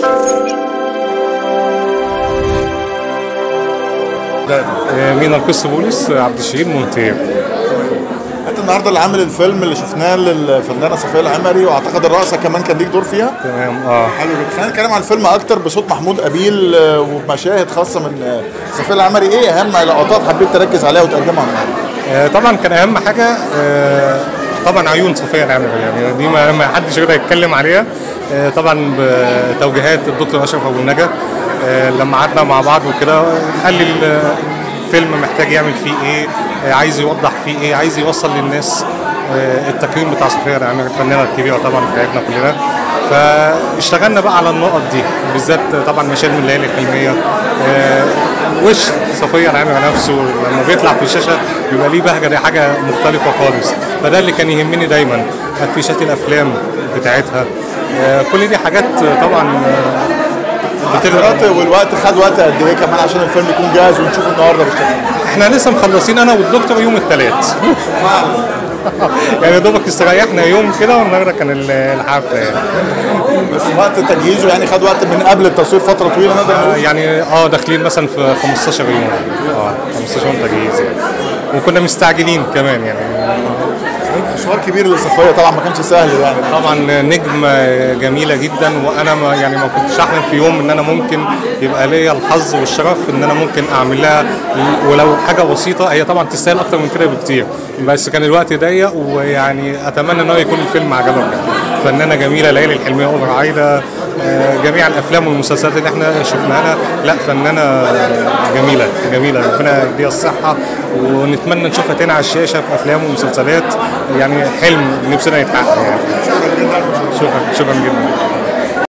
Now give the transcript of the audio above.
مين القس بولس عبد الشهيد مونتير انت النهارده اللي عامل الفيلم اللي شفناه للفنانه صفيه العمري واعتقد الرقصه كمان كان ليك دور فيها تمام اه حلو جدا خلينا نتكلم عن الفيلم اكتر بصوت محمود قبيل آه، وبمشاهد خاصه من آه، صفيه العمري ايه اهم لقطات حبيت تركز عليها وتقدمها النهارده آه، طبعا كان اهم حاجه آه، طبعا عيون صفيه العمري يعني دي ما ما حدش يقدر يتكلم عليها آه، طبعا بتوجيهات الدكتور اشرف ابو النجا آه، لما قعدنا مع بعض وكده قال لي الفيلم محتاج يعمل فيه ايه آه، عايز يوضح فيه ايه عايز يوصل للناس آه، التكريم بتاع صفيه العمري الفنانه الكبيره طبعا بتاعتنا كلنا فاشتغلنا بقى على النقط دي بالذات طبعا مشاهد من الليالي الحلميه آه، وش صفيه العامر نفسه لما بيطلع في الشاشه بيبقى ليه بهجه دي حاجه مختلفه خالص فده اللي كان يهمني دايما افيشات الافلام بتاعتها آه، كل دي حاجات طبعا آه، التأثيرات والوقت خد وقت قد ايه كمان عشان الفيلم يكون جاهز ونشوفه النهارده بالشكل احنا لسه مخلصين انا والدكتور يوم الثلاث يعني يا دوبك استريحنا يوم كده والنهارده كان ال- الحفله يعني. بس وقت تجهيزه يعني خد وقت من قبل التصوير فتره طويله نقدر آه، نقول يعني اه داخلين مثلا في 15 يوم اه 15 يوم تجهيز يعني وكنا مستعجلين كمان يعني مشوار كبير لصفيه طبعا ما كانش سهل يعني طبعا نجمة جميلة جدا وانا ما يعني ما كنتش احلم في يوم ان انا ممكن يبقى ليا الحظ والشرف ان انا ممكن اعمل لها ولو حاجة بسيطة هي طبعا تستاهل اكتر من كده بكتير بس كان الوقت ضيق ويعني اتمنى ان هو يكون الفيلم عجبك فنانة جميلة ليالي الحلمية أوبر عايدة آه، جميع الافلام والمسلسلات اللي احنا شفناها لا فنانة جميلة جميلة ربنا يديها الصحة ونتمنى نشوفها تاني على الشاشة في افلام ومسلسلات يعني حلم نفسنا يتحقق يعني شكرا شكرا جدا